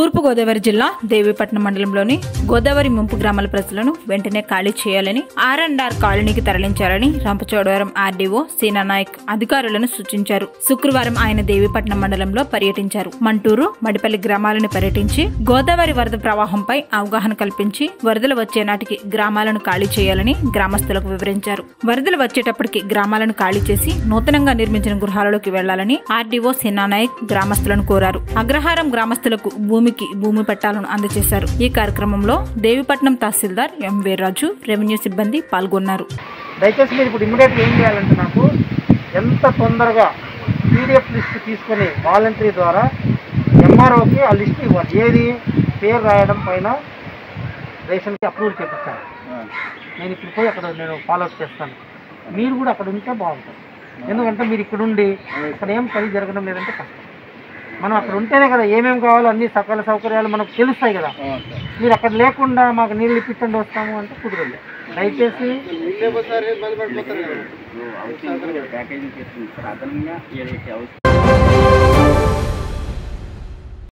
తూర్పుగోదావరి జిల్లా దేవీపట్నం మండలంలోని గోదావరి ముంపు గ్రామాల ప్రజలను వెంటనే ఖాళీ చేయాలని ఆర్ అండ్ ఆర్ కాలనీకి తరలించాలని రంపచోడవరం ఆర్డీఓ సీనా నాయక్ అధికారులను సూచించారు శుక్రవారం ఆయన దేవీపట్నం మండలంలో పర్యటించారు మంటూరు మడిపల్లి గ్రామాలను పర్యటించి గోదావరి వరద ప్రవాహంపై అవగాహన కల్పించి వరదలు వచ్చే నాటికి గ్రామాలను ఖాళీ చేయాలని గ్రామస్తులకు వివరించారు వరదలు వచ్చేటప్పటికి గ్రామాలను ఖాళీ చేసి నూతనంగా నిర్మించిన గృహాలలోకి వెళ్లాలని ఆర్డీఓ సీనా నాయక్ గ్రామస్తులను కోరారు అగ్రహారం గ్రామస్తులకు భూమికి భూమి పట్టాలను అందజేశారు ఈ కార్యక్రమంలో దేవిపట్నం తహసీల్దార్ ఎం వీర్రాజు రెవెన్యూ సిబ్బంది పాల్గొన్నారు దయచేసి మీరు ఇప్పుడు ఇమ్మీడియట్గా ఏం చేయాలంటే నాకు ఎంత తొందరగా పీడిఎఫ్ లిస్ట్ తీసుకొని వాలంటరీ ద్వారా ఎంఆర్ఓకి ఆ లిస్ట్ ఇవ్వాలి ఏది పేరు రాయడం పైన రేషన్కి అప్రూవల్ చేపిస్తాను నేను ఇప్పుడు పోయి అక్కడ నేను ఫాలో అప్ చేస్తాను మీరు కూడా అక్కడ ఉంటే బాగుంటుంది ఎందుకంటే మీరు ఇక్కడ ఉండి ఇక్కడ ఏం పని జరగడం లేదంటే కష్టం మనం అక్కడ ఉంటేనే కదా ఏమేమి కావాలో అన్ని సకల సౌకర్యాలు మనకు తెలుస్తాయి కదా మీరు అక్కడ లేకుండా మాకు నీళ్ళు ఇప్పించండి వస్తాము అంటే కుదరదు దయచేసి ప్యాకేజింగ్ చేస్తుంది సార్ అదనంగా ఏదైతే అవసరం